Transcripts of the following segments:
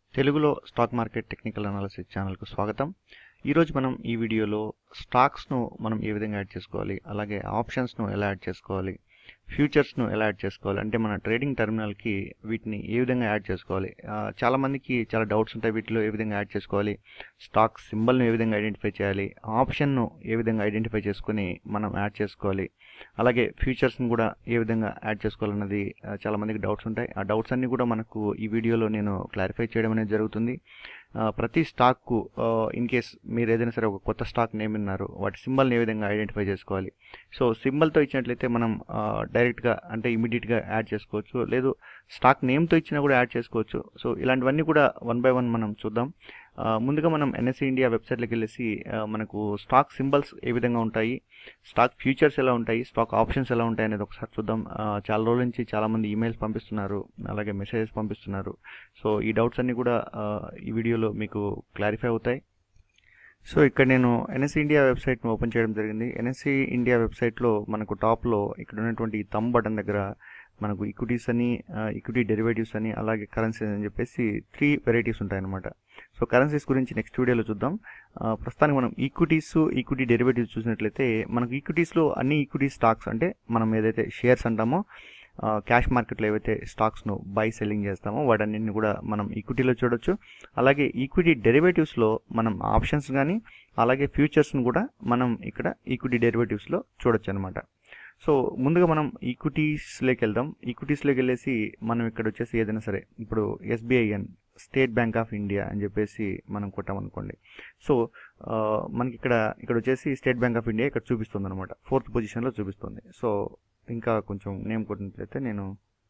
తెలుగులో stock market technical analysis ఛానల్కు స్వాగతం ఈరోజు మనం ఈ వీడియోలో స్టాక్స్ను మనం ఏ విధంగా యాడ్ చేసుకోవాలి అలాగే ఆప్షన్స్ను ఎలా యాడ్ చేసుకోవాలి ఫ్యూచర్స్ను ఎలా యాడ్ చేసుకోవాలి అంటే మన ట్రేడింగ్ టెర్మినల్కి వీటిని ఏ విధంగా యాడ్ చేసుకోవాలి ఆ, చాలా మందికి చాలా డౌట్స్ ఉంటాయి వీటిలో ఏ విధంగా యాడ్ చేసుకోవాలి స్టాక్ సింబల్ను ఏ విధంగా ఐడెంటిఫై చేయాలి ఆప్షన్ను ఏ విధంగా ఐడెంటిఫై చేసుకుని మనం యాడ్ చేసుకోవాలి అలాగే ఫ్యూచర్స్ని కూడా ఏ విధంగా యాడ్ చేసుకోవాలన్నది ఆ, చాలా మందికి డౌట్స్ ఉంటాయి ఆ డౌట్స్ అన్ని కూడా మనకు ఈ వీడియోలో నేను క్లారిఫై చేయడం అనేది జరుగుతుంది ఆ, ప్రతి స్టాక్కు ఇన్ కేస్ మీరు ఏదైనా సరే ఒక కొత్త స్టాక్ నేమ్ ఉన్నారు వాటి సింబల్ని ఏ విధంగా ఐడెంటిఫై చేసుకోవాలి సో సింబల్తో ఇచ్చినట్లయితే మనం డైరెక్ట్గా అంటే ఇమీడియట్గా యాడ్ చేసుకోవచ్చు లేదు స్టాక్ నేమ్తో ఇచ్చినా కూడా యాడ్ చేసుకోవచ్చు సో ఇలాంటివన్నీ కూడా వన్ బై వన్ మనం చూద్దాం ఆ, ముందుగా మనం ఎన్ఎస్సి ఇండియా వెబ్సైట్లోకి వెళ్ళేసి ఆ, మనకు స్టాక్ సింబల్స్ ఏ విధంగా ఉంటాయి స్టాక్ ఫ్యూచర్స్ ఎలా ఉంటాయి స్టాక్ ఆప్షన్స్ ఎలా ఉంటాయి అనేది ఒకసారి చూద్దాం ఆ, చాలా రోజుల నుంచి చాలామంది ఈమెయిల్స్ పంపిస్తున్నారు అలాగే మెసేజెస్ పంపిస్తున్నారు సో ఈ డౌట్స్ అన్నీ కూడా ఆ, ఈ వీడియోలో మీకు క్లారిఫై అవుతాయి సో ఇక్కడ నేను ఎన్ఎస్సి ఇండియా వెబ్సైట్ను ఓపెన్ చేయడం జరిగింది ఎన్ఎస్సి ఇండియా వెబ్సైట్లో మనకు టాప్లో ఇక్కడ ఉన్నటువంటి ఈ థమ్ బటన్ దగ్గర మనకు ఈక్విటీస్ అని ఈక్విటీ డెరివేటివ్స్ అని అలాగే కరెన్సీస్ అని చెప్పేసి త్రీ వెరైటీస్ ఉంటాయన్నమాట సో కరెన్సీస్ గురించి నెక్స్ట్ వీడియోలో చూద్దాం ఆ, ప్రస్తుతానికి మనం ఈక్విటీస్ ఈక్విటీ డెరివేటివ్స్ చూసినట్లయితే మనకు ఈక్విటీస్లో అన్ని ఈక్విటీ స్టాక్స్ అంటే మనం ఏదైతే షేర్స్ అంటామో క్యాష్ మార్కెట్లో ఏవైతే స్టాక్స్ను బై సెల్లింగ్ చేస్తామో వాటన్నింటిని కూడా మనం ఈక్విటీలో చూడొచ్చు అలాగే ఈక్విటీ డెరివేటివ్స్లో మనం ఆప్షన్స్ కానీ అలాగే ఫ్యూచర్స్ను కూడా మనం ఇక్కడ ఈక్విటీ డెరివేటివ్స్లో చూడొచ్చు అనమాట సో ముందుగా మనం ఈక్విటీస్లోకి వెళ్దాం ఈక్విటీస్లోకి వెళ్ళేసి మనం ఇక్కడ వచ్చేసి ఏదైనా సరే ఇప్పుడు SBIN State Bank of India అని చెప్పేసి మనం కొట్టామనుకోండి సో ఆ, మనకి ఇక్కడ ఇక్కడ వచ్చేసి స్టేట్ బ్యాంక్ ఆఫ్ ఇండియా ఇక్కడ చూపిస్తుంది అనమాట ఫోర్త్ పొజిషన్లో చూపిస్తుంది సో ఇంకా కొంచెం నేమ్ కొట్టినట్లయితే నేను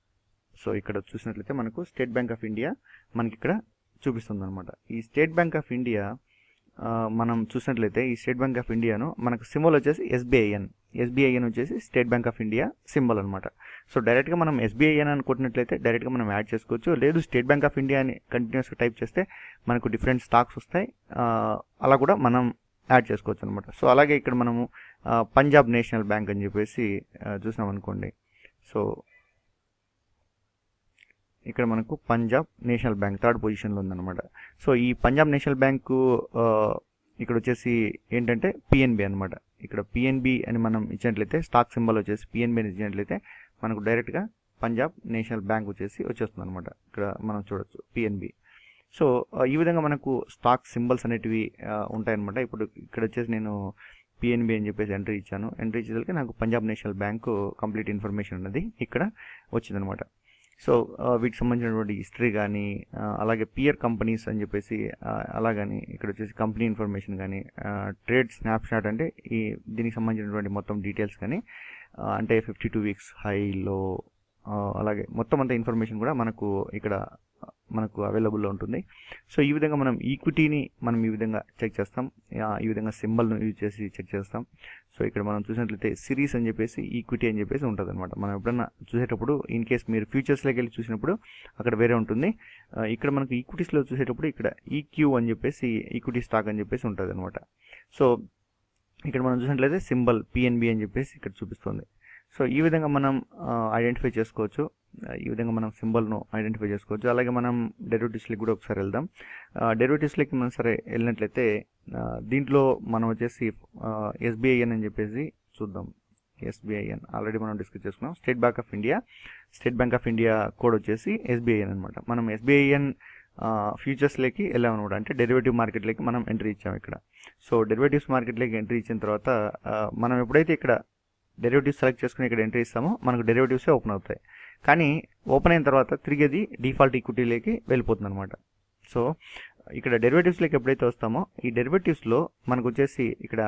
సో ఇక్కడ చూసినట్లయితే మనకు స్టేట్ బ్యాంక్ ఆఫ్ ఇండియా మనకి ఇక్కడ చూపిస్తుంది అనమాట ఈ స్టేట్ బ్యాంక్ ఆఫ్ ఇండియా ఆ, మనం చూసినట్లయితే ఈ స్టేట్ బ్యాంక్ ఆఫ్ ఇండియాను మనకు సింబల్ వచ్చేసి ఎస్బీఐఎన్ ఎస్బీఐఎన్ వచ్చేసి State Bank of India symbol అనమాట సో డైరెక్ట్గా మనం ఎస్బీఐఎన్ అని కొట్టినట్లయితే డైరెక్ట్గా మనం యాడ్ చేసుకోవచ్చు లేదు స్టేట్ బ్యాంక్ ఆఫ్ ఇండియా అని కంటిన్యూస్గా టైప్ చేస్తే మనకు డిఫరెంట్ స్టాక్స్ వస్తాయి ఆ, అలా కూడా మనం యాడ్ చేసుకోవచ్చు అనమాట సో అలాగే ఇక్కడ మనము ఆ, పంజాబ్ నేషనల్ బ్యాంక్ అని చెప్పేసి ఆ, చూసాం అనుకోండి సో ఇక్కడ మనకు పంజాబ్ నేషనల్ బ్యాంక్ థర్డ్ పొజిషన్లో ఉందన్నమాట సో ఈ పంజాబ్ నేషనల్ బ్యాంకు ఆ, ఇక్కడ వచ్చేసి ఏంటంటే పిఎన్బి అనమాట ఇక్కడ పిఎన్బి అని మనం ఇచ్చినట్లయితే స్టాక్ సింబల్ వచ్చేసి పిఎన్బి అని ఇచ్చినట్లయితే మనకు డైరెక్ట్గా పంజాబ్ నేషనల్ బ్యాంక్ వచ్చేసి వచ్చేస్తుంది అనమాట ఇక్కడ మనం చూడొచ్చు పిఎన్బి సో ఆ, ఈ విధంగా మనకు స్టాక్ సింబల్స్ అనేటివి ఆ, ఉంటాయన్నమాట ఇప్పుడు ఇక్కడ వచ్చేసి నేను పిఎన్బి అని చెప్పేసి ఎంట్రీ ఇచ్చాను ఎంట్రీ ఇచ్చేసరికి నాకు Punjab National bank complete information ఉన్నది ఇక్కడ వచ్చిందనమాట సో ఆ, వీటికి సంబంధించినటువంటి హిస్టరీ కానీ ఆ, అలాగే పియర్ కంపెనీస్ అని చెప్పేసి ఆ, అలాగని ఇక్కడ వచ్చేసి కంపెనీ ఇన్ఫర్మేషన్ కానీ ట్రేడ్ స్నాప్ షాట్ అంటే ఈ దీనికి సంబంధించినటువంటి మొత్తం డీటెయిల్స్ కానీ ఆ, అంటే ఫిఫ్టీ టూ వీక్స్ హైలో అలాగే మొత్తం అంతా ఇన్ఫర్మేషన్ కూడా మనకు ఇక్కడ ఆ, మనకు అవైలబుల్లో ఉంటుంది సో ఈ విధంగా మనం ఈక్విటీని మనం ఈ విధంగా చెక్ చేస్తాం ఆ, ఈ విధంగా సింబల్ను యూజ్ చేసి చెక్ చేస్తాం సో ఇక్కడ మనం చూసినట్లయితే సిరీస్ అని చెప్పేసి ఈక్విటీ అని చెప్పేసి ఉంటుంది అనమాట మనం ఎప్పుడన్నా చూసేటప్పుడు ఇన్ కేస్ మీరు ఫ్యూచర్స్లోకి వెళ్ళి చూసినప్పుడు అక్కడ వేరే ఉంటుంది ఆ, ఇక్కడ మనకు ఈక్విటీస్లో చూసేటప్పుడు ఇక్కడ ఈక్యూ అని చెప్పేసి ఈక్విటీ స్టాక్ అని చెప్పేసి ఉంటుంది అనమాట సో ఇక్కడ మనం చూసినట్లయితే సింబల్ పిఎన్బి అని చెప్పేసి ఇక్కడ చూపిస్తుంది సో ఈ విధంగా మనం ఐడెంటిఫై చేసుకోవచ్చు ఆ, ఈ విధంగా మనం సింబల్ను ఐడెంటిఫై చేసుకోవచ్చు అలాగే మనం డెరివేటివ్స్కి కూడా ఒకసారి వెళ్దాం డెరివేటివ్స్లోకి మనం సరే వెళ్ళినట్లయితే ఆ, దీంట్లో మనం వచ్చేసి ఎస్బీఐఎన్ అని చెప్పేసి చూద్దాం ఎస్బీఐఎన్ ఆల్రెడీ మనం డిస్కస్ చేసుకున్నాం State Bank of India State Bank of India code వచ్చేసి ఎస్బీఐఎన్ అనమాట మనం ఎస్బీఐఎన్ ఫ్యూచర్స్లోకి వెళ్ళాం అనమాట అంటే డెరివేటివ్ మార్కెట్లోకి మనం ఎంట్రీ ఇచ్చాం ఇక్కడ సో డెరివేటివ్స్ మార్కెట్లోకి ఎంట్రీ ఇచ్చిన తర్వాత ఆ, మనం ఎప్పుడైతే ఇక్కడ డెరివేటివ్స్ సెలెక్ట్ చేసుకుని ఇక్కడ ఎంట్రీ ఇస్తామో మనకు డెరివేటివ్సే ఓపెన్ అవుతాయి కానీ ఓపెన్ అయిన తర్వాత తిరిగి అది డిఫాల్ట్ ఈక్విటీలోకి వెళ్ళిపోతుంది అనమాట సో ఇక్కడ డెరివేటివ్స్లోకి ఎప్పుడైతే వస్తామో ఈ డెరివేటివ్స్లో మనకు వచ్చేసి ఇక్కడ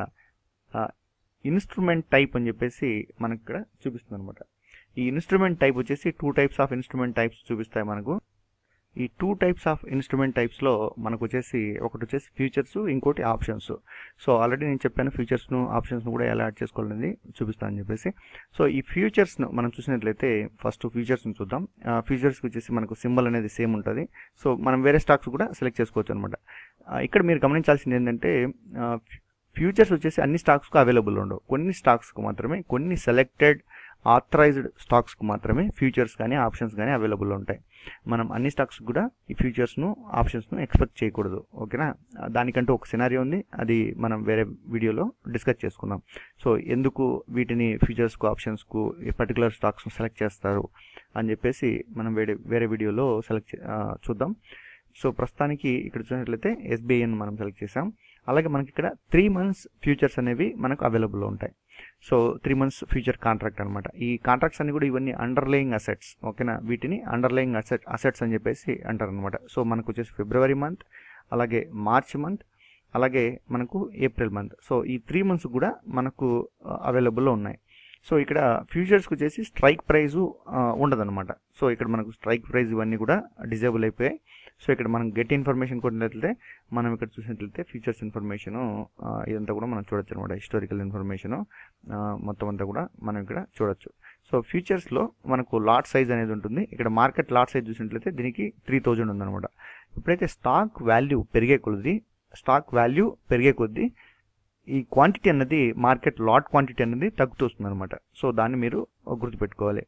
ఇన్స్ట్రుమెంట్ టైప్ అని చెప్పేసి మనకి ఇక్కడ చూపిస్తుంది అనమాట ఈ ఇన్స్ట్రుమెంట్ టైప్ వచ్చేసి two types of instrument types చూపిస్తాయి మనకు ఈ టూ టైప్స్ ఆఫ్ ఇన్స్ట్రుమెంట్ టైప్స్లో మనకు వచ్చేసి ఒకటి వచ్చేసి ఫ్యూచర్స్ ఇంకోటి ఆప్షన్స్ సో ఆల్రెడీ నేను చెప్పాను ఫ్యూచర్స్ను ఆప్షన్స్ను కూడా ఎలా యాడ్ చేసుకోవాలనేది చూపిస్తానని చెప్పేసి సో ఈ ఫ్యూచర్స్ను మనం చూసినట్లయితే ఫస్ట్ ఫ్యూచర్స్ని చూద్దాం ఫ్యూచర్స్కి వచ్చేసి మనకు సింబల్ అనేది సేమ్ ఉంటుంది సో మనం వేరే స్టాక్స్ కూడా సెలెక్ట్ చేసుకోవచ్చు అనమాట ఇక్కడ మీరు గమనించాల్సింది ఏంటంటే ఫ్యూచర్స్ వచ్చేసి అన్ని స్టాక్స్కు అవైలబుల్ ఉండవు కొన్ని స్టాక్స్కు మాత్రమే కొన్ని సెలెక్టెడ్ ఆథరైజ్డ్ స్టాక్స్కి మాత్రమే ఫ్యూచర్స్ కానీ ఆప్షన్స్ కానీ అవైలబుల్ ఉంటాయి మనం అన్ని స్టాక్స్ కూడా ఈ ఫ్యూచర్స్ను ఆప్షన్స్ను ఎక్స్పెక్ట్ చేయకూడదు ఓకేనా దానికంటూ ఒక సినారియో ఉంది అది మనం వేరే వీడియోలో డిస్కస్ చేసుకుందాం సో ఎందుకు వీటిని ఫ్యూచర్స్కు ఆప్షన్స్కు పర్టికులర్ స్టాక్స్ను సెలెక్ట్ చేస్తారు అని చెప్పేసి మనం వేరే వేరే వీడియోలో సెలెక్ట్ చూద్దాం సో ప్రస్తుతానికి ఇక్కడ చూసినట్లయితే ఎస్బీఐని మనం సెలెక్ట్ చేసాం అలాగే మనకి ఇక్కడ త్రీ మంత్స్ ఫ్యూచర్స్ అనేవి మనకు అవైలబుల్లో ఉంటాయి so three months future contract అనమాట ఈ కాంట్రాక్ట్స్ అన్ని కూడా ఇవన్నీ అండర్లేయింగ్ అసెట్స్ ఓకేనా వీటిని అండర్లేయింగ్ అసెట్ అసెట్స్ అని చెప్పేసి అంటారు అనమాట సో మనకు వచ్చేసి ఫిబ్రవరి మంత్ అలాగే మార్చ్ మంత్ అలాగే మనకు ఏప్రిల్ మంత్ సో ఈ త్రీ మంత్స్ కూడా మనకు అవైలబుల్లో ఉన్నాయి సో ఇక్కడ ఫ్యూచర్స్కి వచ్చేసి స్ట్రైక్ ప్రైజు ఉండదన్నమాట సో ఇక్కడ మనకు స్ట్రైక్ ప్రైజ్ ఇవన్నీ కూడా డిజేబుల్ అయిపోయాయి సో ఇక్కడ మనం గెట్ ఇన్ఫర్మేషన్ కొట్టినట్లయితే మనం ఇక్కడ చూసినట్లయితే ఫ్యూచర్స్ ఇన్ఫర్మేషన్ ఇదంతా కూడా మనం చూడొచ్చు అనమాట హిస్టారికల్ ఇన్ఫర్మేషన్ మొత్తం అంతా కూడా మనం ఇక్కడ చూడొచ్చు సో ఫ్యూచర్స్లో మనకు లాట్ సైజ్ అనేది ఉంటుంది ఇక్కడ మార్కెట్ లాట్ సైజ్ చూసినట్లయితే దీనికి త్రీ థౌజండ్ ఉందన్నమాట ఇప్పుడైతే స్టాక్ వాల్యూ పెరిగే కొద్ది స్టాక్ వాల్యూ పెరిగే కొద్దీ ఈ క్వాంటిటీ అన్నది మార్కెట్ లాట్ క్వాంటిటీ అనేది తగ్గుతూ వస్తుంది అనమాట సో దాన్ని మీరు గుర్తుపెట్టుకోవాలి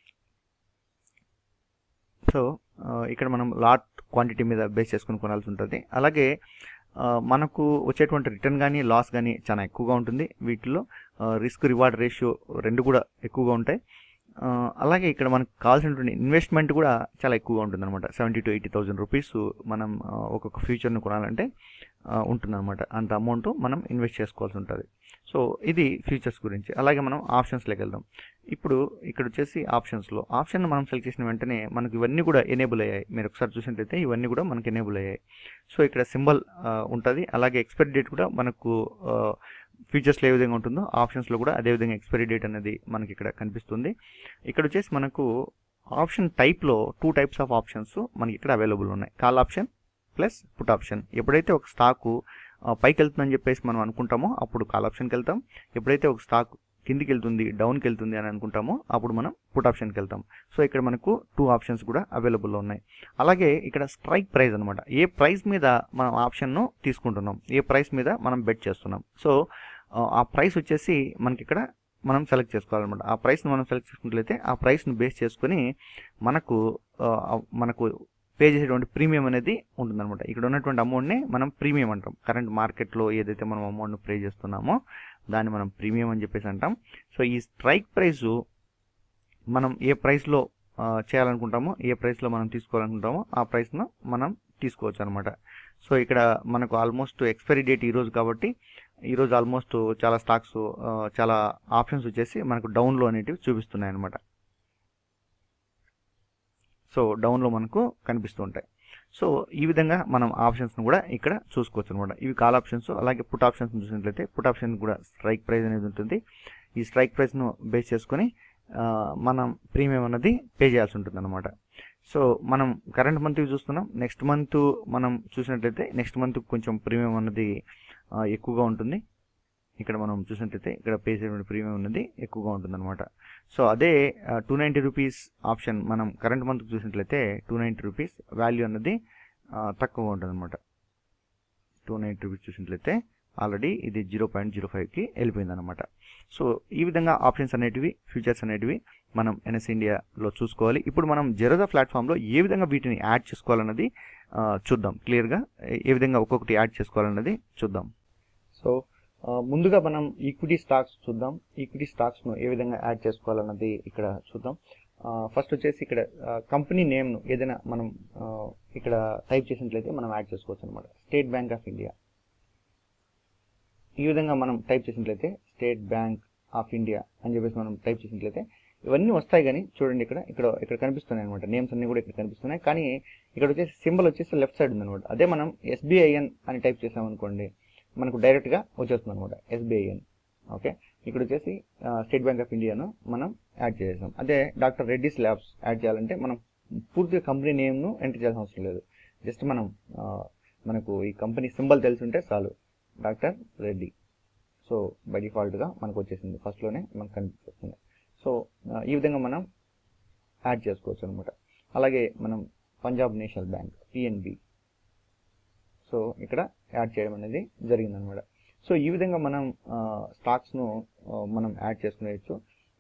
సో ఇక్కడ మనం లాట్ క్వాంటిటీ మీద బేస్ చేసుకుని కొనాల్సి ఉంటుంది అలాగే మనకు వచ్చేటువంటి రిటర్న్ కానీ లాస్ కానీ చాలా ఎక్కువగా ఉంటుంది వీటిలో రిస్క్ రివార్డ్ రేషియో రెండు కూడా ఎక్కువగా ఉంటాయి అలాగే ఇక్కడ మనకు కావాల్సినటువంటి ఇన్వెస్ట్మెంట్ కూడా చాలా ఎక్కువగా ఉంటుంది అనమాట seventy to eighty thousand rupees మనం ఒక్కొక్క ఫ్యూచర్ను కొనాలంటే ఉంటుందన్నమాట అంత అమౌంట్ మనం ఇన్వెస్ట్ చేసుకోవాల్సి ఉంటుంది సో ఇది ఫ్యూచర్స్ గురించి అలాగే మనం ఆప్షన్స్లోకి వెళ్దాం ఇప్పుడు ఇక్కడ వచ్చేసి ఆప్షన్స్లో ఆప్షన్ మనం సెలెక్ట్ చేసిన వెంటనే మనకు ఇవన్నీ కూడా ఎనేబుల్ అయ్యాయి మీరు ఒకసారి చూసినట్లయితే ఇవన్నీ కూడా మనకు ఎనేబుల్ అయ్యాయి సో ఇక్కడ సింబల్ ఉంటుంది అలాగే ఎక్స్పైరీ డేట్ కూడా మనకు ఫీచర్స్లో ఏ విధంగా ఉంటుందో ఆప్షన్స్లో కూడా అదే విధంగా ఎక్స్పైరీ డేట్ అనేది మనకి ఇక్కడ కనిపిస్తుంది ఇక్కడ వచ్చేసి మనకు ఆప్షన్ టైప్లో టూ టైప్స్ ఆఫ్ ఆప్షన్స్ మనకి ఇక్కడ అవైలబుల్ ఉన్నాయి call option plus put option ఎప్పుడైతే ఒక స్టాకు పైకి వెళ్తుందని చెప్పేసి మనం అనుకుంటామో అప్పుడు కాల్ ఆప్షన్కి వెళ్తాం ఎప్పుడైతే ఒక స్టాక్ కిందికి వెళ్తుంది డౌన్కి వెళ్తుంది అని అనుకుంటామో అప్పుడు మనం పుట్ ఆప్షన్కి వెళ్తాం సో ఇక్కడ మనకు టూ ఆప్షన్స్ కూడా అవైలబుల్లో ఉన్నాయి అలాగే ఇక్కడ స్ట్రైక్ ప్రైస్ అనమాట ఏ ప్రైస్ మీద మనం ఆప్షన్ను తీసుకుంటున్నాం ఏ ప్రైస్ మీద మనం బెట్ చేస్తున్నాం సో ఆ ప్రైస్ వచ్చేసి మనకి ఇక్కడ మనం సెలెక్ట్ చేసుకోవాలన్నమాట ఆ ప్రైస్ని మనం సెలెక్ట్ చేసుకున్నట్లయితే ఆ ప్రైస్ని బేస్ చేసుకొని మనకు మనకు పే చేసేటువంటి ప్రీమియం అనేది ఉంటుందన్నమాట ఇక్కడ ఉన్నటువంటి అమౌంట్ని మనం ప్రీమియం అంటాం కరెంట్ మార్కెట్లో ఏదైతే మనం అమౌంట్ను పే చేస్తున్నామో దాన్ని మనం ప్రీమియం అని చెప్పేసి అంటాం సో ఈ స్ట్రైక్ ప్రైసు మనం ఏ ప్రైస్లో చేయాలనుకుంటామో ఏ ప్రైస్లో మనం తీసుకోవాలనుకుంటామో ఆ ప్రైస్ను మనం తీసుకోవచ్చు అనమాట సో ఇక్కడ మనకు ఆల్మోస్ట్ ఎక్స్పైరీ డేట్ ఈరోజు కాబట్టి ఈరోజు ఆల్మోస్ట్ చాలా స్టాక్స్ చాలా ఆప్షన్స్ వచ్చేసి మనకు డౌన్లో అనేటివి చూపిస్తున్నాయి అనమాట సో డౌన్లో మనకు కనిపిస్తూ ఉంటాయి సో ఈ విధంగా మనం ఆప్షన్స్ను కూడా ఇక్కడ చూసుకోవచ్చు అనమాట ఇవి కాల్ ఆప్షన్స్ అలాగే పుట్ ఆప్షన్స్ చూసినట్లయితే పుట్ ఆప్షన్ కూడా స్ట్రైక్ ప్రైస్ అనేది ఉంటుంది ఈ స్ట్రైక్ ప్రైస్ను బేస్ చేసుకొని మనం ప్రీమియం అనేది పే చేయాల్సి ఉంటుంది అనమాట సో మనం కరెంట్ మంత్ చూస్తున్నాం నెక్స్ట్ మంత్ మనం చూసినట్లయితే నెక్స్ట్ మంత్ కొంచెం ప్రీమియం అన్నది ఎక్కువగా ఉంటుంది ఇక్కడ మనం చూసినట్లయితే ఇక్కడ పే చేసిన ప్రీమియం ఉన్నది ఎక్కువగా ఉంటుంది అనమాట సో అదే టూ నైంటీ రూపీస్ ఆప్షన్ మనం కరెంట్ మంత్ చూసినట్లయితే టూ నైంటీ రూపీస్ వాల్యూ అన్నది తక్కువగా ఉంటుంది అనమాట టూ నైంటీ రూపీస్ చూసినట్లయితే ఆల్రెడీ ఇది జీరో పాయింట్ జీరో ఫైవ్కి వెళ్ళిపోయింది అనమాట సో ఈ విధంగా ఆప్షన్స్ అనేటివి ఫ్యూచర్స్ అనేటివి మనం ఎన్ఎస్ ఇండియాలో చూసుకోవాలి ఇప్పుడు మనం జెరోదా ప్లాట్ఫామ్లో ఏ విధంగా వీటిని యాడ్ చేసుకోవాలన్నది చూద్దాం క్లియర్గా ఏ విధంగా ఒక్కొక్కటి యాడ్ చేసుకోవాలన్నది చూద్దాం సో ముందుగా మనం ఈక్విటీ స్టాక్స్ చూద్దాం ఈక్విటీ స్టాక్స్ను ఏ విధంగా యాడ్ చేసుకోవాలన్నది ఇక్కడ చూద్దాం ఫస్ట్ వచ్చేసి ఇక్కడ కంపెనీ నేమ్ను ఏదైనా మనం ఇక్కడ టైప్ చేసినట్లయితే మనం యాడ్ చేసుకోవచ్చు అనమాట స్టేట్ బ్యాంక్ ఆఫ్ ఇండియా ఈ విధంగా మనం టైప్ చేసినట్లయితే స్టేట్ బ్యాంక్ ఆఫ్ ఇండియా అని చెప్పేసి మనం టైప్ చేసినట్లయితే ఇవన్నీ వస్తాయి కానీ చూడండి ఇక్కడ ఇక్కడ ఇక్కడ కనిపిస్తున్నాయి అనమాట నేమ్స్ అన్ని కూడా ఇక్కడ కనిపిస్తున్నాయి కానీ ఇక్కడ వచ్చేసి సింబల్ వచ్చేసి లెఫ్ట్ సైడ్ ఉందన్నమాట అదే మనం ఎస్బీఐఎన్ అని టైప్ చేసామనుకోండి మనకు డైరెక్ట్గా వచ్చేస్తుంది అనమాట ఎస్బీఐఎన్ ఓకే ఇక్కడ వచ్చేసి స్టేట్ బ్యాంక్ ఆఫ్ ఇండియాను మనం యాడ్ చేసాం అదే డాక్టర్ రెడ్డిస్ ల్యాబ్స్ యాడ్ చేయాలంటే మనం పూర్తిగా కంపెనీ నేమ్ను ఎంటర్ చేయాల్సిన అవసరం లేదు జస్ట్ మనం మనకు ఈ కంపెనీ సింబల్ తెలిసి ఉంటే చాలు డాక్టర్ రెడ్డి సో బై డిఫాల్ట్గా మనకు వచ్చేసింది ఫస్ట్లోనే మనకు కనిపిస్తుంది సో ఈ విధంగా మనం యాడ్ చేసుకోవచ్చు అనమాట అలాగే మనం Punjab National Bank PNB so ఇక్కడ యాడ్ చేయడం అనేది జరిగిందనమాట సో ఈ విధంగా మనం స్టాక్స్ను మనం యాడ్ చేసుకునేయచ్చు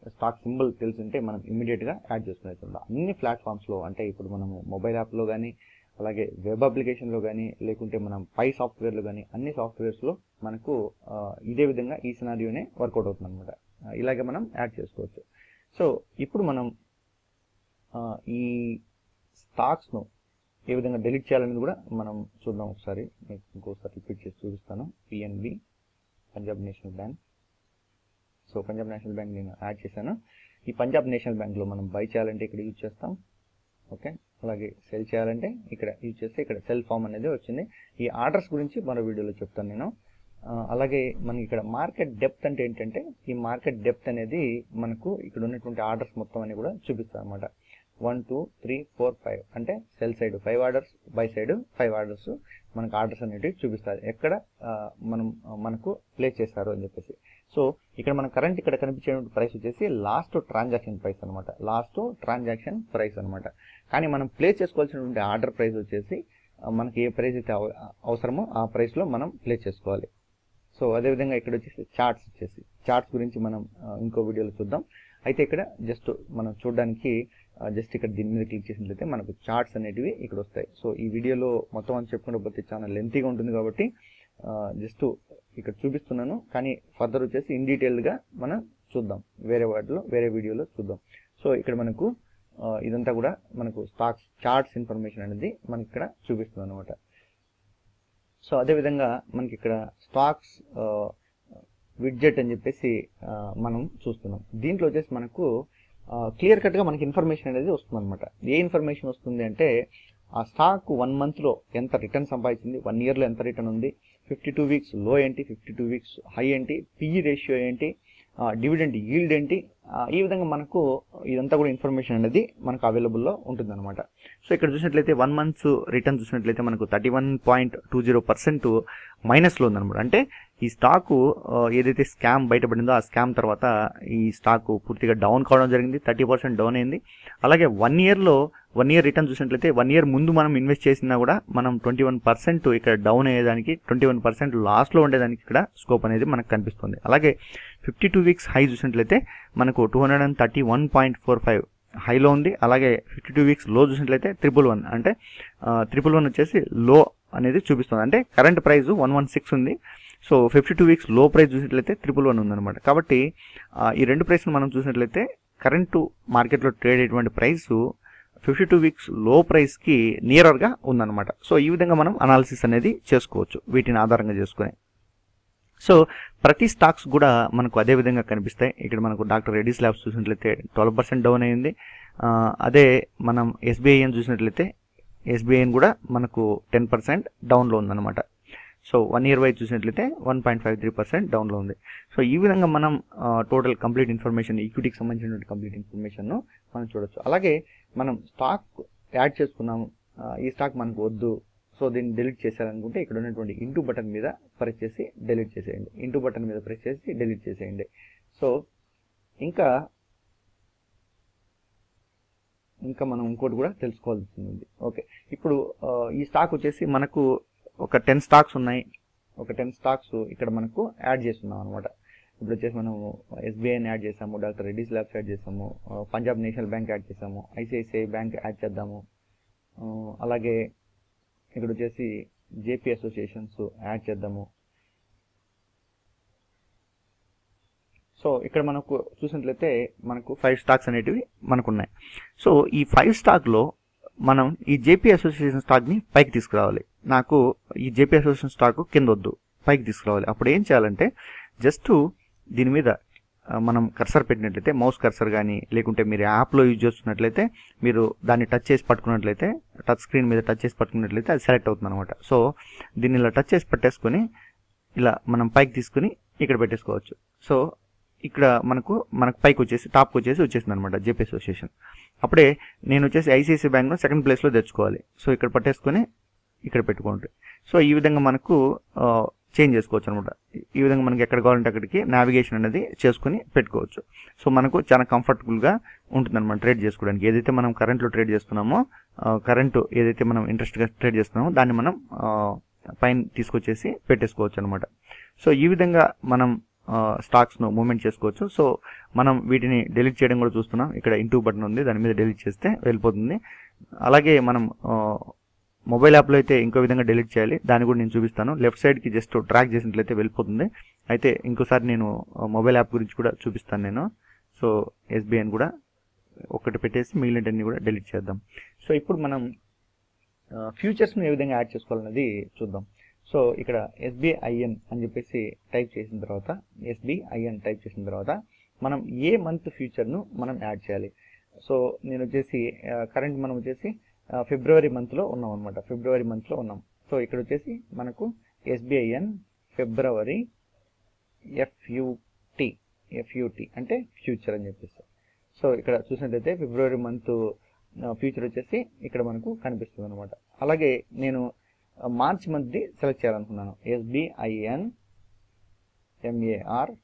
స్టాక్ సింబల్ తెలుసుంటే మనం ఇమీడియట్గా యాడ్ చేసుకునేది అన్ని ప్లాట్ఫామ్స్లో అంటే ఇప్పుడు మనము మొబైల్ యాప్లో కానీ అలాగే వెబ్ అప్లికేషన్లో కానీ లేకుంటే మనం పై సాఫ్ట్వేర్లో కానీ అన్ని సాఫ్ట్వేర్స్లో మనకు ఆ, ఇదే విధంగా ఈ సినారియోనే వర్కౌట్ అవుతుంది అనమాట ఇలాగే మనం యాడ్ చేసుకోవచ్చు సో ఇప్పుడు మనం ఆ, ఈ స్టాక్స్ను ఏ విధంగా డిలీట్ చేయాలనేది కూడా మనం చూద్దాం ఒకసారి మీకు ఇంకోసారి రిపీట్ చేసి చూపిస్తాను PNB Punjab National Bank so Punjab National Bank నేను యాడ్ చేశాను ఈ పంజాబ్ నేషనల్ బ్యాంక్లో మనం బై చేయాలంటే ఇక్కడ యూజ్ చేస్తాం ఓకే అలాగే సెల్ చేయాలంటే ఇక్కడ యూజ్ చేస్తే ఇక్కడ సెల్ ఫామ్ అనేది వచ్చింది ఈ ఆర్డర్స్ గురించి మరో వీడియోలో చెప్తాను నేను ఆ, అలాగే మనకి ఇక్కడ మార్కెట్ డెప్త్ అంటే ఏంటంటే ఈ మార్కెట్ డెప్త్ అనేది మనకు ఇక్కడ ఉన్నటువంటి ఆర్డర్స్ మొత్తం అని కూడా చూపిస్తుంది అనమాట one two three four five అంటే sell side five orders buy side five orders మనకు ఆర్డర్స్ అనేటివి చూపిస్తారు ఎక్కడ ఆ, మనం ఆ, మనకు ప్లేస్ చేస్తారు అని చెప్పేసి సో ఇక్కడ మన కరెంట్ ఇక్కడ కనిపించే ప్రైస్ వచ్చేసి లాస్ట్ ట్రాన్సాక్షన్ ప్రైస్ అనమాట లాస్ట్ ట్రాన్సాక్షన్ ప్రైస్ అనమాట కానీ మనం ప్లేస్ చేసుకోవాల్సినటువంటి ఆర్డర్ ప్రైస్ వచ్చేసి ఆ, మనకి ఏ ప్రైస్ అయితే అవ- అవసరమో ఆ ప్రైస్లో మనం ప్లేస్ చేసుకోవాలి సో అదేవిధంగా ఇక్కడ వచ్చేసి చార్ట్స్ వచ్చేసి చార్ట్స్ గురించి మనం ఆ, ఇంకో వీడియోలో చూద్దాం అయితే ఇక్కడ జస్ట్ మనం చూడడానికి జస్ట్ ఇక్కడ దీని మీద క్లిక్ చేసినట్లయితే మనకు చార్ట్స్ అనేటివి ఇక్కడ వస్తాయి సో ఈ వీడియోలో మొత్తం అని చెప్పుకుంటే పోతే చాలా లెంతీగా ఉంటుంది కాబట్టి జస్ట్ ఇక్కడ చూపిస్తున్నాను కానీ ఫర్దర్ వచ్చేసి ఇన్ డీటెయిల్డ్గా మనం చూద్దాం వేరే వాటిలో వేరే వీడియోలో చూద్దాం సో ఇక్కడ మనకు ఆ, ఇదంతా కూడా మనకు స్టాక్స్ చార్ట్స్ ఇన్ఫర్మేషన్ అనేది మనకి ఇక్కడ చూపిస్తుంది అనమాట సో అదేవిధంగా మనకి ఇక్కడ స్టాక్స్ విడ్జెట్ అని చెప్పేసి ఆ, మనం చూస్తున్నాం దీంట్లో వచ్చేసి మనకు క్లియర్ కట్గా మనకి ఇన్ఫర్మేషన్ అనేది వస్తుంది అనమాట ఏ ఇన్ఫర్మేషన్ వస్తుంది అంటే ఆ స్టాక్ వన్ మంత్లో ఎంత రిటర్న్ సంపాదించింది వన్ ఇయర్లో ఎంత రిటర్న్ ఉంది ఫిఫ్టీ టూ వీక్స్ లో ఏంటి ఫిఫ్టీ టూ వీక్స్ హై ఏంటి పిఈ రేషియో ఏంటి డివిడెంట్ ఈల్డ్ ఏంటి ఆ, ఈ విధంగా మనకు ఇదంతా కూడా ఇన్ఫర్మేషన్ అనేది మనకు అవైలబుల్లో ఉంటుంది అనమాట సో ఇక్కడ చూసినట్లయితే వన్ మంత్స్ రిటర్న్ చూసినట్లయితే మనకు thirty one point two zero percent మైనస్లో ఉందన్నమాట అంటే ఈ స్టాకు ఆ, ఏదైతే స్కామ్ బయటపడిందో ఆ స్కామ్ తర్వాత ఈ స్టాక్ పూర్తిగా డౌన్ కావడం జరిగింది థర్టీ పర్సెంట్ డౌన్ అయింది అలాగే వన్ ఇయర్లో వన్ ఇయర్ రిటర్న్ చూసినట్లయితే వన్ ఇయర్ ముందు మనం ఇన్వెస్ట్ చేసినా కూడా మనం ట్వంటీ వన్ పర్సెంట్ ఇక్కడ డౌన్ అయ్యేదానికి ట్వంటీ వన్ పర్సెంట్ లాస్లో ఉండేదానికి ఇక్కడ స్కోప్ అనేది మనకు కనిపిస్తుంది అలాగే ఫిఫ్టీ టూ వీక్స్ హై చూసినట్లయితే మనకు two hundred and thirty one point four five హైలో ఉంది అలాగే ఫిఫ్టీ టూ వీక్స్ లో చూసినట్లయితే ట్రిపుల్ వన్ అంటే ట్రిపుల్ వన్ వచ్చేసి లో అనేది చూపిస్తుంది అంటే current price one one six ఉంది so fifty two weeks low price చూసినట్లయితే ట్రిపుల్ వన్ ఉందన్నమాట కాబట్టి ఆ, ఈ రెండు ప్రైస్ని మనం చూసినట్లయితే కరెంటు మార్కెట్లో ట్రేడ్ అయ్యేటువంటి ప్రైస్ ఫిఫ్టీ టూ వీక్స్ లో ప్రైస్కి నియరర్గా ఉందన్నమాట సో ఈ విధంగా మనం అనాలిసిస్ అనేది చేసుకోవచ్చు వీటిని ఆధారంగా చేసుకుని సో ప్రతి స్టాక్స్ కూడా మనకు అదే విధంగా కనిపిస్తాయి ఇక్కడ మనకు డాక్టర్ రెడ్డిస్ ల్యాబ్స్ చూసినట్లయితే ట్వెల్వ్ పర్సెంట్ డౌన్ అయింది ఆ, అదే మనం ఎస్బీఐని చూసినట్లయితే ఎస్బీఐని కూడా మనకు టెన్ పర్సెంట్ డౌన్లో ఉందన్నమాట సో వన్ ఇయర్ వైజ్ చూసినట్లయితే one point five three percent డౌన్లో ఉంది సో ఈ విధంగా మనం టోటల్ కంప్లీట్ ఇన్ఫర్మేషన్ ఈక్విటీకి సంబంధించినటువంటి కంప్లీట్ ఇన్ఫర్మేషన్ను మనం చూడొచ్చు అలాగే మనం స్టాక్ యాడ్ చేసుకున్నాము ఆ, ఈ స్టాక్ మనకు వద్దు సో దీన్ని డిలీట్ చేశారనుకుంటే ఇక్కడ ఉన్నటువంటి ఇంటూ బటన్ మీద ప్రెస్ చేసి డిలీట్ చేసేయండి ఇంటూ బటన్ మీద ప్రెస్ చేసి డిలీట్ చేసేయండి సో ఇంకా ఇంకా మనం ఇంకోటి కూడా తెలుసుకోవాల్సి ఉంది ఓకే ఇప్పుడు ఆ, ఈ స్టాక్ వచ్చేసి మనకు ఒక టెన్ స్టాక్స్ ఉన్నాయి ఒక టెన్ స్టాక్స్ ఇక్కడ మనకు యాడ్ చేస్తున్నాం అనమాట ఇప్పుడు వచ్చేసి మనము ఎస్బీఐని యాడ్ చేసాము డాక్టర్ రెడ్డిస్ ల్యాబ్స్ యాడ్ చేసాము ఆ, పంజాబ్ నేషనల్ బ్యాంక్ యాడ్ చేసాము ఐసిఐసిఐ బ్యాంక్ యాడ్ చేద్దాము ఆ, అలాగే ఇక్కడ వచ్చేసి జేపీ అసోసియేషన్స్ యాడ్ చేద్దాము సో ఇక్కడ మనకు చూసినట్లయితే మనకు ఫైవ్ స్టాక్స్ అనేటివి మనకు ఉన్నాయి సో ఈ ఫైవ్ స్టాక్లో మనం ఈ జేపీ అసోసియేషన్ స్టాక్ని పైకి తీసుకురావాలి నాకు ఈ జేపీ అసోసియేషన్ స్టాక్ కింద వద్దు పైకి తీసుకురావాలి అప్పుడు ఏం చేయాలంటే జస్ట్ దీని మీద ఆ, మనం కర్సర్ పెట్టినట్లయితే మౌస్ కర్సర్ కానీ లేకుంటే మీరు యాప్లో యూజ్ చేస్తున్నట్లయితే మీరు దాన్ని టచ్ చేసి పట్టుకున్నట్లయితే టచ్ స్క్రీన్ మీద టచ్ చేసి పట్టుకున్నట్లయితే అది సెలెక్ట్ అవుతుంది అనమాట సో దీన్ని ఇలా టచ్ చేసి పట్టేసుకొని ఇలా మనం పైకి తీసుకుని ఇక్కడ పెట్టేసుకోవచ్చు సో ఇక్కడ మనకు మనకు పైకి వచ్చేసి టాప్కి వచ్చేసి వచ్చేసింది అనమాట జేపీ అసోసియేషన్ అప్పుడే నేను వచ్చేసి ఐసిఐసి బ్యాంక్ను సెకండ్ ప్లేస్లో తెచ్చుకోవాలి సో ఇక్కడ పట్టేసుకొని ఇక్కడ పెట్టుకోండి సో ఈ విధంగా మనకు చేంజ్ చేసుకోవచ్చు అనమాట ఈ విధంగా మనకి ఎక్కడ కావాలంటే అక్కడికి నావిగేషన్ అనేది చేసుకుని పెట్టుకోవచ్చు సో మనకు చాలా కంఫర్టబుల్గా ఉంటుంది అనమాట ట్రేడ్ చేసుకోవడానికి ఏదైతే మనం కరెంట్లో ట్రేడ్ చేస్తున్నామో కరెంటు ఏదైతే మనం ఇంట్రెస్ట్గా ట్రేడ్ చేస్తున్నామో దాన్ని మనం ఆ, పైన తీసుకొచ్చేసి పెట్టేసుకోవచ్చు అనమాట సో ఈ విధంగా మనం స్టాక్స్ను మూవ్మెంట్ చేసుకోవచ్చు సో మనం వీటిని డెలీట్ చేయడం కూడా చూస్తున్నాం ఇక్కడ ఇంటూ బటన్ ఉంది దాని మీద డెలీట్ చేస్తే వెళ్ళిపోతుంది అలాగే మనం మొబైల్ యాప్లో అయితే ఇంకో విధంగా డెలీట్ చేయాలి దాన్ని కూడా నేను చూపిస్తాను లెఫ్ట్ సైడ్కి జస్ట్ ట్రాక్ చేసినట్లయితే వెళ్ళిపోతుంది అయితే ఇంకోసారి నేను మొబైల్ యాప్ గురించి కూడా చూపిస్తాను నేను సో ఎస్బీఐని కూడా ఒకటి పెట్టేసి మిగిలినవన్నీ కూడా డెలీట్ చేద్దాం సో ఇప్పుడు మనం ఫ్యూచర్స్ను ఏ విధంగా యాడ్ చేసుకోవాలన్నది చూద్దాం సో ఇక్కడ ఎస్బీఐఎన్ అని చెప్పేసి టైప్ చేసిన తర్వాత ఎస్బీఐఎన్ టైప్ చేసిన తర్వాత మనం ఏ మంత్ ఫ్యూచర్ను మనం యాడ్ చేయాలి సో నేను వచ్చేసి కరెంట్ మనం వచ్చేసి ఫిబ్రవరి మంత్లో ఉన్నాం అనమాట ఫిబ్రవరి మంత్లో ఉన్నాం సో ఇక్కడ వచ్చేసి మనకు ఎస్బీఐఎన్ ఫిబ్రవరి ఎఫ్యుటి ఎఫ్యుటి అంటే ఫ్యూచర్ అని చెప్పేసి సో ఇక్కడ చూసినట్లయితే ఫిబ్రవరి మంత్ ఫ్యూచర్ వచ్చేసి ఇక్కడ మనకు కనిపిస్తుంది అనమాట అలాగే నేను మార్చ్ మంత్ది సెలెక్ట్ చేయాలనుకున్నాను SBIN MAR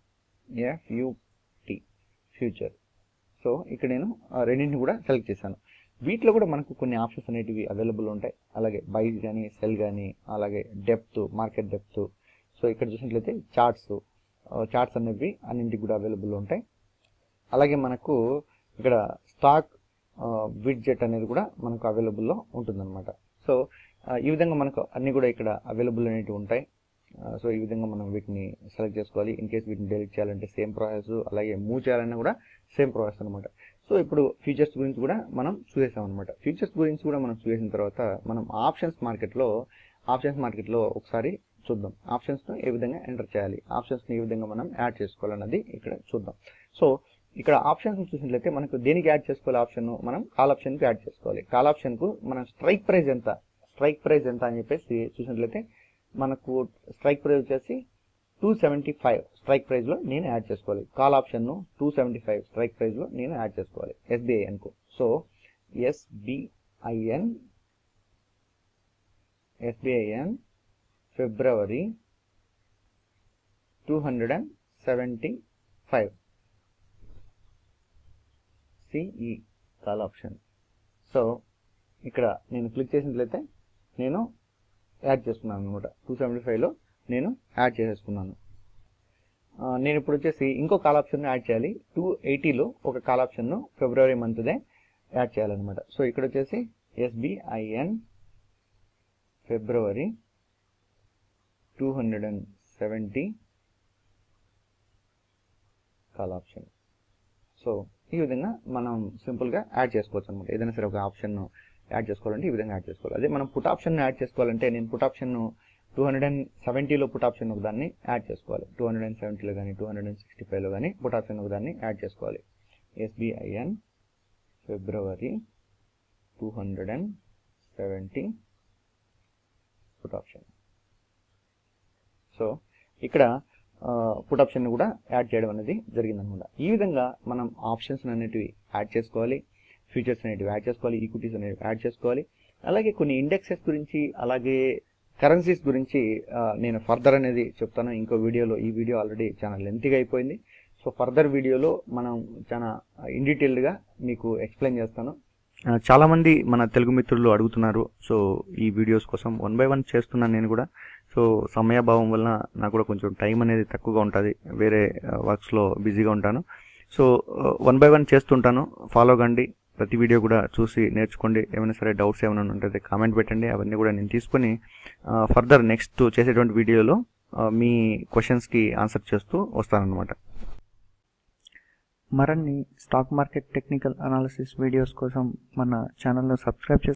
FUT future so ఇక్కడ నేను రెండింటిని కూడా సెలెక్ట్ చేశాను వీటిలో కూడా మనకు కొన్ని ఆప్షన్స్ అనేటివి అవైలబుల్ ఉంటాయి అలాగే బైస్ కానీ సెల్ కానీ అలాగే డెప్త్ మార్కెట్ డెప్త్ సో ఇక్కడ చూసినట్లయితే చార్ట్స్ చార్ట్స్ అనేవి అన్నింటికి కూడా అవైలబుల్ ఉంటాయి అలాగే మనకు ఇక్కడ స్టాక్ విడ్జెట్ అనేది కూడా మనకు అవైలబుల్లో ఉంటుందన్నమాట సో ఈ విధంగా మనకు అన్నీ కూడా ఇక్కడ అవైలబుల్ అనేవి ఉంటాయి సో ఈ విధంగా మనం వీటిని సెలెక్ట్ చేసుకోవాలి ఇన్ కేస్ వీటిని డెలిట్ చేయాలంటే సేమ్ ప్రాసెస్ అలాగే మూవ్ చేయాలన్నా కూడా సేమ్ ప్రాసెస్ అనమాట సో ఇప్పుడు ఫీచర్స్ గురించి కూడా మనం చూసేసాం అనమాట ఫీచర్స్ గురించి కూడా మనం చూసేసిన తర్వాత మనం ఆప్షన్స్ మార్కెట్లో ఆప్షన్స్ మార్కెట్లో ఒకసారి చూద్దాం ఆప్షన్స్ను ఏ విధంగా ఎంటర్ చేయాలి ఆప్షన్స్ని ఏ విధంగా మనం యాడ్ చేసుకోవాలన్నది ఇక్కడ చూద్దాం సో ఇక్కడ ఆప్షన్స్ చూసినట్లయితే మనకు దేనికి యాడ్ చేసుకోవాలి ఆప్షన్ మనం కాల్ ఆప్షన్కి యాడ్ చేసుకోవాలి కాల్ ఆప్షన్కు మనం స్ట్రైక్ ప్రైస్ ఎంత స్ట్రైక్ ప్రైస్ ఎంత అని చెప్పేసి చూసినట్లయితే మనకు స్ట్రైక్ ప్రైస్ వచ్చేసి టూ సెవెంటీ ఫైవ్ స్ట్రైక్ ప్రైస్లో నేను యాడ్ చేసుకోవాలి కాల్ ఆప్షన్ను టూ సెవెంటీ ఫైవ్ స్ట్రైక్ ప్రైస్లో నేను యాడ్ చేసుకోవాలి ఎస్బీఐఎన్కు so SBIN SBIN February two hundred and seventy five CE call option so ఇక్కడ నేను క్లిక్ చేసినట్లయితే నేను యాడ్ చేసుకున్నాను అనమాట టూ సెవెంటీ ఫైవ్లో నేను యాడ్ చేసేసుకున్నాను నేను ఇప్పుడు వచ్చేసి ఇంకో కాల్ ఆప్షన్ యాడ్ చేయాలి టూ ఎయిటీలో ఒక కాల్ ఆప్షన్ను ఫిబ్రవరి మంత్దే యాడ్ చేయాలన్నమాట సో ఇక్కడ వచ్చేసి SBIN February two hundred and seventy call option so ఈ విధంగా మనం సింపుల్గా యాడ్ చేసుకోవచ్చు అనమాట ఏదైనా సరే ఒక ఆప్షన్ యాడ్ చేసుకోవాలంటే ఈ విధంగా యాడ్ చేసుకోవాలి అదే మనం పుట్ ఆప్షన్ యాడ్ చేసుకోవాలంటే నేను put option two hundred and సెవెంటీలో పుట్ ఆప్షన్ ఒక దాన్ని యాడ్ చేసుకోవాలి టూ హండ్రెడ్ అండ్ సెవెంటీలో కానీ టూ హండ్రెడ్ అండ్ సిక్స్టీ ఫైవ్లో కానీ పుట్ ఆప్షన్ ఒక దాన్ని యాడ్ చేసుకోవాలి SBIN February two hundred and seventy put option so ఇక్కడ పుట్ ఆప్షన్ కూడా యాడ్ చేయడం అనేది జరిగిందనమాట ఈ విధంగా మనం ఆప్షన్స్ అనేటివి యాడ్ చేసుకోవాలి ఫ్యూచర్స్ అనేటివి యాడ్ చేసుకోవాలి ఈక్విటీస్ అనేవి యాడ్ చేసుకోవాలి అలాగే కొన్ని ఇండెక్సెస్ గురించి అలాగే కరెన్సీస్ గురించి నేను ఫర్దర్ అనేది చెప్తాను ఇంకో వీడియోలో ఈ వీడియో ఆల్రెడీ చాలా లెంతీగా అయిపోయింది సో ఫర్దర్ వీడియోలో మనం చాలా ఇన్ డీటెయిల్డ్గా మీకు ఎక్స్ప్లెయిన్ చేస్తాను చాలామంది మన తెలుగు మిత్రులు అడుగుతున్నారు సో ఈ వీడియోస్ కోసం వన్ బై వన్ చేస్తున్నాను నేను కూడా సో సమయాభావం వలన నాకు కూడా కొంచెం టైం అనేది తక్కువగా ఉంటుంది వేరే వర్క్స్లో బిజీగా ఉంటాను సో వన్ బై వన్ చేస్తుంటాను ఫాలో కండి ప్రతి వీడియో కూడా చూసి నేర్చుకోండి ఏమైనా సరే డౌట్స్ ఏమైనా ఉంటే కామెంట్ పెట్టండి అవన్నీ కూడా నేను తీసుకొని ఫర్దర్ నెక్స్ట్ చేసేటువంటి వీడియోలో మీ క్వశ్చన్స్కి ఆన్సర్ చేస్తూ వస్తానన్నమాట మరిన్ని stock market technical analysis videos కోసం మన ఛానల్ను సబ్స్క్రైబ్